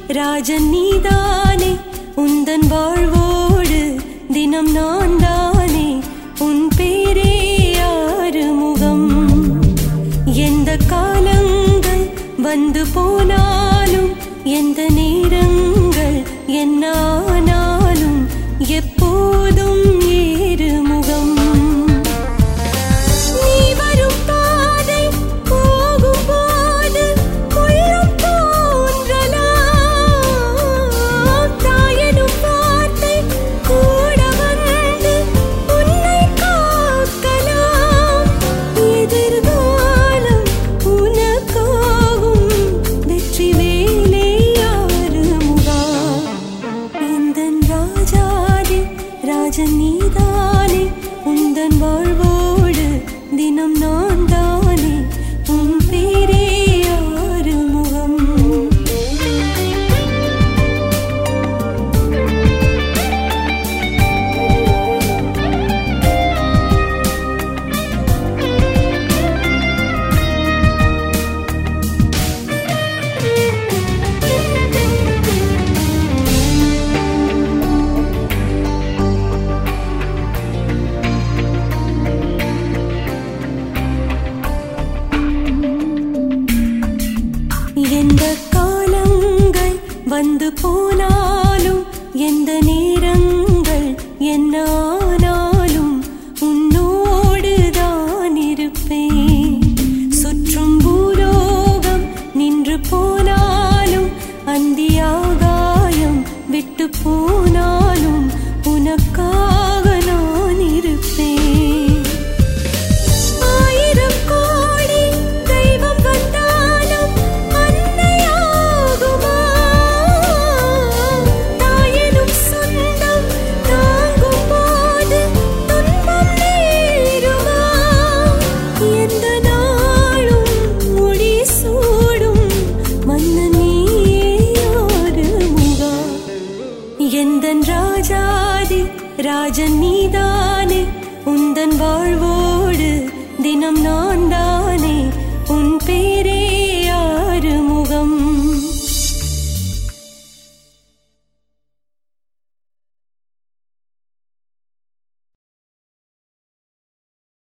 ராஜன் நீதானே உந்தன் வாழ்வோடு தினம் நான் தானே உன் பேரே ஆறுமுகம் எந்த காலங்கள் வந்து போனாலும் எந்த நேரங்கள் என்னானாலும் எப்போதும் ஏறுமுகம் நீ வரும் பாதை போகும் போது உள்ளம் தோன்றலாம் தாயனும் வார்த்தை கூட வந்து உன்னை காக்கலாம் எதிர்காலம் உனக்காகும் வெற்றி வேலை ஆறுமுகா இந்தன் ராஜாதி ராஜன் நீதானே உந்தன் வாழ்வோடு தினம் நான் தானே உன் பேரே ஆறுமுகம் எந்த காலங்கள் வந்து போனாலும் எந்த நேரங்கள் என்ன